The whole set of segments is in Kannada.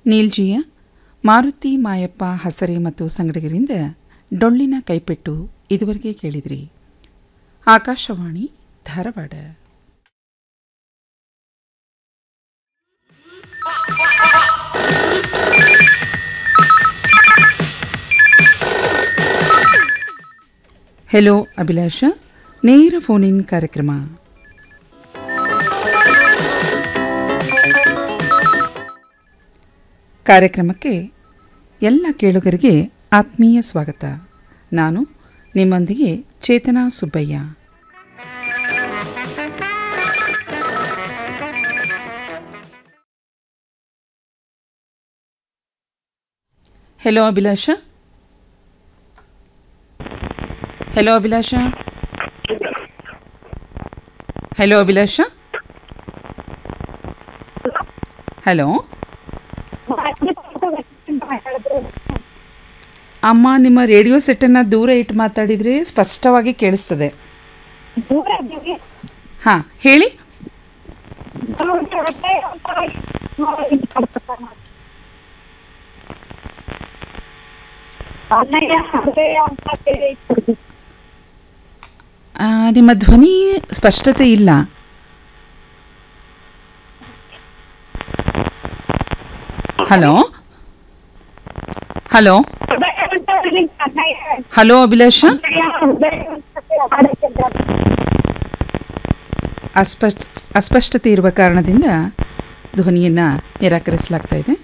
ನೀಲ್ಜಿಯ ಮಾರುತಿ ಮಾಯಪ್ಪ ಹಸರೆ ಮತ್ತು ಸಂಗಡಿಗರಿಂದ ಡೊಳ್ಳಿನ ಕೈಪೆಟ್ಟು ಇದುವರೆಗೆ ಕೇಳಿದ್ರಿ ಆಕಾಶವಾಣಿ ಧಾರವಾಡ ಹೆಲೋ ಅಭಿಲಾಷ ನೇರ ಫೋನ್ ಇನ್ ಕಾರ್ಯಕ್ರಮ ಕಾರ್ಯಕ್ರಮಕ್ಕೆ ಎಲ್ಲ ಕೇಳುಗರಿಗೆ ಆತ್ಮೀಯ ಸ್ವಾಗತ ನಾನು ನಿಮ್ಮೊಂದಿಗೆ Chetana Subbaiah hello Abhilasha hello Abhilasha hello Abhilasha hello ಅಮ್ಮ ನಿಮ್ಮ ರೇಡಿಯೋ ಸೆಟ್ಟನ್ನು ದೂರ ಇಟ್ಟು ಮಾತಾಡಿದರೆ ಸ್ಪಷ್ಟವಾಗಿ ಕೇಳಿಸ್ತದೆ ದೂರ ಇದ್ದೀವಿ. ಹಾಂ ಹೇಳಿ ಅಣ್ಣಯ್ಯ ಅದೇ ಅಂತ ಹೇಳಿ ಕೊಡ್ತೀವಿ. ಆ, ನಿಮ್ಮ ಧ್ವನಿ ಸ್ಪಷ್ಟತೆ ಇಲ್ಲ ಹಲೋ ಹಲೋ ಹೃದಯ ಅಂತ ಹೇಳಿ ಅಣ್ಣಯ್ಯ ಹಲೋ ಅಭಿಲಾಷ ಅಣ್ಣಯ್ಯ ಹೃದಯ ಅಂತ ಹಾಡುತ್ತಿದ್ದಾರೆ. ಅಸ್ಪಷ್ಟ ಅಸ್ಪಷ್ಟತೆ ಇರುವ ಕಾರಣದಿಂದ ಧ್ವನಿಯನ್ನು ನಿರಾಕರಿಸಲಾಗ್ತಾ ಇದೆ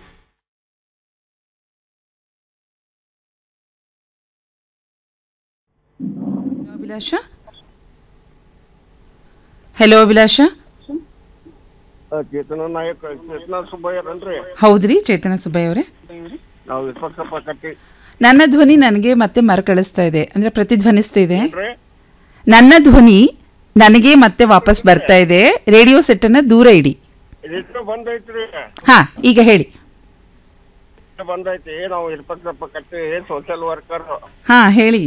ಹಲೋ ಅಭಿಲಾಷ ಹೆಲೋ ಅಭಿಲಾಷ ಚೇತನ ನಾಯಕ ಚೇತನ ಸುಬ್ಬಯ್ಯರನ್ರಿ ಹೌದ್ರಿ ಚೇತನ ಸುಬ್ಬಯ್ಯ ಅವರೇ ನಾವು ಇಪ್ಪತ್ತಪ್ಪ ಕಟ್ಟಿ ನನ್ನ ಧ್ವನಿ ನನಗೆ ಮತ್ತೆ ಮರುಕಳಿಸ್ತಾ ಇದೆ ಅಂದ್ರೆ ಪ್ರತಿಧ್ವನಿಸ್ತಾ ಇದೆ ರೀ ನನ್ನ ಧ್ವನಿ ನನಗೆ ಮತ್ತೆ ವಾಪಸ್ ಬರ್ತಾ ಇದೆ ರೇಡಿಯೋ ಸೆಟ್ಟನ್ನು ದೂರ ಇಡಿ ಇದಿಷ್ಟು ಬಂದೈತ್ರಿ ಹಾ ಈಗ ಹೇಳಿ ಇಷ್ಟು ಬಂದೈತಿ ನಾವು ಇಪ್ಪತ್ತಪ್ಪ ಕಟ್ಟಿ ಸೋಷಿಯಲ್ ವರ್ಕರ್ ಹಾ ಹೇಳಿ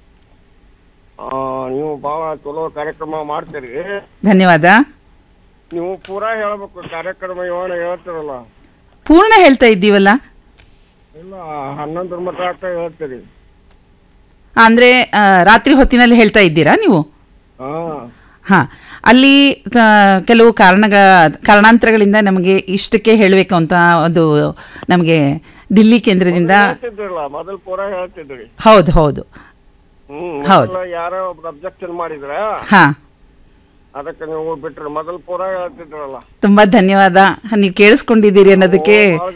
ನೀವು ಭಾಳ ಚಲೋ ಕಾರ್ಯಕ್ರಮ ಮಾಡ್ತೀರಿ ಧನ್ಯವಾದ ನೀವು ಪೂರಾ ಹೇಳ್ಬೇಕು ಕಾರ್ಯಕ್ರಮ ಇವನ ಹೇಳ್ತಿರಲ್ಲ ಪೂರ್ಣ ಹೇಳ್ತಾ ಇದ್ದೀವಲ್ಲ ಇಲ್ಲ ಹನ್ನೊಂದರ ಮಟ್ಟ ಅಂತ ಹೇಳ್ತೀರಿ ಅಂದ್ರೆ ಆ, ರಾತ್ರಿ ಹೊತ್ತಿನಲ್ಲಿ ಹೇಳ್ತಾ ಇದ್ದೀರಾ ನೀವು ಹಾ ಹಾ ಅಲ್ಲಿ ಆ, ಕೆಲವು ಕಾರಣಗ ಕಾರಣಾಂತರಗಳಿಂದ ನಮಗೆ ಇಷ್ಟಕ್ಕೆ ಹೇಳಬೇಕು ಅಂತ ಒಂದು ನಮಗೆ ದಿಲ್ಲಿ ಕೇಂದ್ರದಿಂದ ಹೇಳ್ತಿದ್ರಲ್ಲ ಮೊದಲು ಪೂರಾ ಹೇಳ್ತಿದ್ರಿ ಹೌದು ಹೌದು ಹ್ಮ್ ಹೌದು. ಮೊದಲ ಯಾರೋ ಒಬ್ರು ಅಬ್ಜೆಕ್ಷನ್ ಮಾಡಿದ್ರ ಹಾ ಅದಕ್ಕೆ ನೀವು ಬಿಟ್ರಿ ಮೊದಲು ಪೂರಾ ಹೇಳ್ತಿದ್ರಲ್ಲ ತುಂಬಾ ಧನ್ಯವಾದ ನೀವು ಕೇಳಿಸ್ಕೊಂಡಿದ್ದೀರಿ ಅನ್ನೋದಕ್ಕೆ